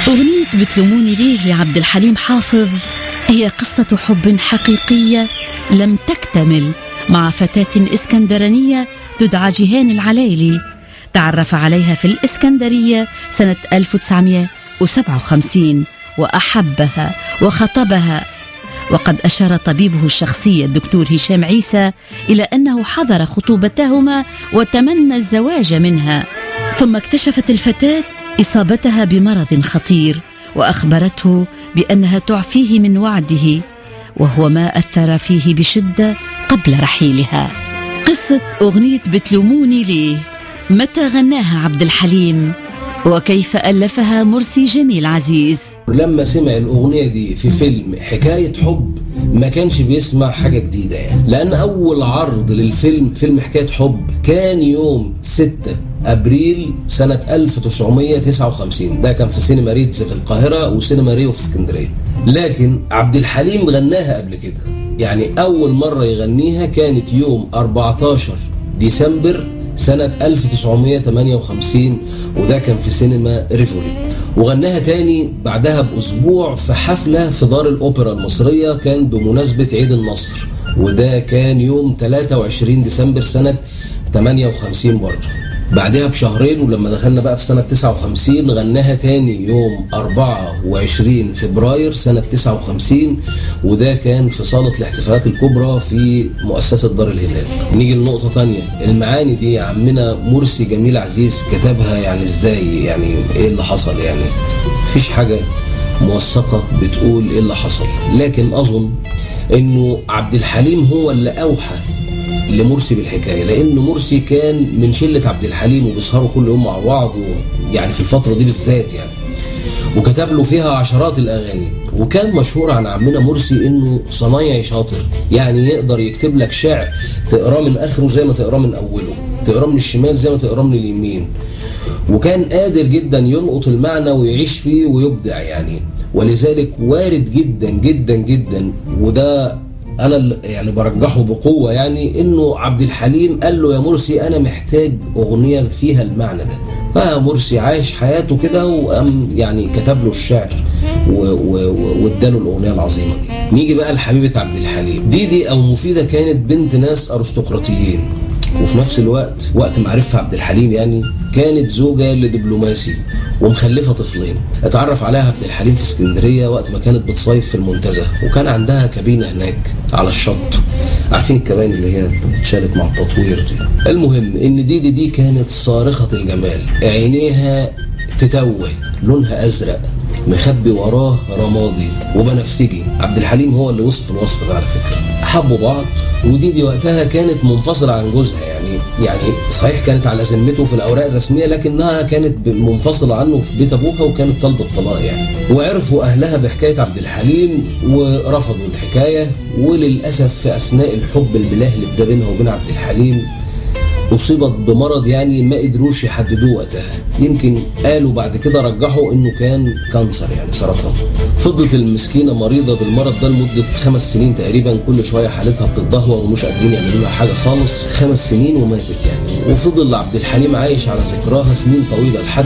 أغنية بتلوموني ليه لعبد الحليم حافظ هي قصة حب حقيقية لم تكتمل مع فتاة إسكندرانية تدعى جيهان العلايلي تعرف عليها في الإسكندرية سنة 1957 وأحبها وخطبها وقد أشار طبيبه الشخصي الدكتور هشام عيسى إلى أنه حضر خطوبتهما وتمنى الزواج منها ثم اكتشفت الفتاة إصابتها بمرض خطير وأخبرته بأنها تعفيه من وعده وهو ما أثر فيه بشدة قبل رحيلها قصة أغنية بتلوموني ليه متى غناها عبد الحليم وكيف ألفها مرسي جميل عزيز لما سمع الأغنية دي في فيلم حكاية حب ما كانش بيسمع حاجة جديدة يعني لأن أول عرض للفيلم فيلم حكاية حب كان يوم 6 أبريل سنة 1959 ده كان في سينما ريتز في القاهرة وسينما ريو في اسكندرية لكن عبد الحليم غناها قبل كده يعني أول مرة يغنيها كانت يوم 14 ديسمبر سنة 1958 وده كان في سينما ريفولي وغناها تاني بعدها بأسبوع في حفلة في دار الأوبرا المصرية كان بمناسبة عيد النصر وده كان يوم 23 ديسمبر سنة 58 برضه بعدها بشهرين ولما دخلنا بقى في سنة 59 غناها تاني يوم 24 فبراير سنة 59 وده كان في صالة الاحتفالات الكبرى في مؤسسة دار الهلال نيجي لنقطة تانية المعاني دي يا عمنا مرسي جميل عزيز كتبها يعني ازاي يعني ايه اللي حصل يعني مفيش حاجة موثقة بتقول ايه اللي حصل لكن اظن انه عبد الحليم هو اللي اوحى لمرسي بالحكايه لان مرسي كان من شله عبد الحليم وبيسهروا كل يوم مع بعض يعني في الفتره دي بالذات يعني وكتب له فيها عشرات الاغاني وكان مشهور عن عمنا مرسي انه صنايعي شاطر يعني يقدر يكتب لك شعر تقراه من اخره زي ما تقراه من اوله تقراه من الشمال زي ما تقراه من اليمين وكان قادر جدا يلقط المعنى ويعيش فيه ويبدع يعني ولذلك وارد جدا جدا جدا وده انا يعني برجحه بقوه يعني انه عبد الحليم قال له يا مرسي انا محتاج اغنيه فيها المعنى ده فمرسي عايش حياته كده وقام يعني كتب له الشعر واداله الاغنيه العظيمه دي نيجي بقى لحبيبه عبد الحليم ديدي او مفيده كانت بنت ناس ارستقراطيين وفي نفس الوقت وقت ما عرفها عبد الحليم يعني كانت زوجة لدبلوماسي ومخلفة طفلين اتعرف عليها عبد الحليم في اسكندرية وقت ما كانت بتصيف في المنتزه وكان عندها كابينة هناك على الشط عارفين الكباين اللي هي اتشالت مع التطوير دي المهم ان ديدي دي كانت صارخة الجمال عينيها تتوه لونها ازرق مخبي وراه رمادي وبنفسجي عبد الحليم هو اللي وصف الوصف ده على فكره حبوا بعض وديدي وقتها كانت منفصله عن جوزها يعني يعني صحيح كانت على ذمته في الاوراق الرسميه لكنها كانت منفصله عنه في بيت ابوها وكانت طالبه الطلاق يعني وعرفوا اهلها بحكايه عبد الحليم ورفضوا الحكايه وللاسف في اثناء الحب الملهلب ده بينها وبين عبد الحليم أصيبت بمرض يعني ما قدروش يحددوه وقتها يمكن قالوا بعد كده رجحوا إنه كان كانسر يعني سرطان فضلت المسكينة مريضة بالمرض ده لمدة خمس سنين تقريبا كل شوية حالتها بتتدهور ومش قادرين يعملوا لها حاجة خالص خمس سنين وماتت يعني وفضل عبد الحليم عايش على ذكراها سنين طويلة لحد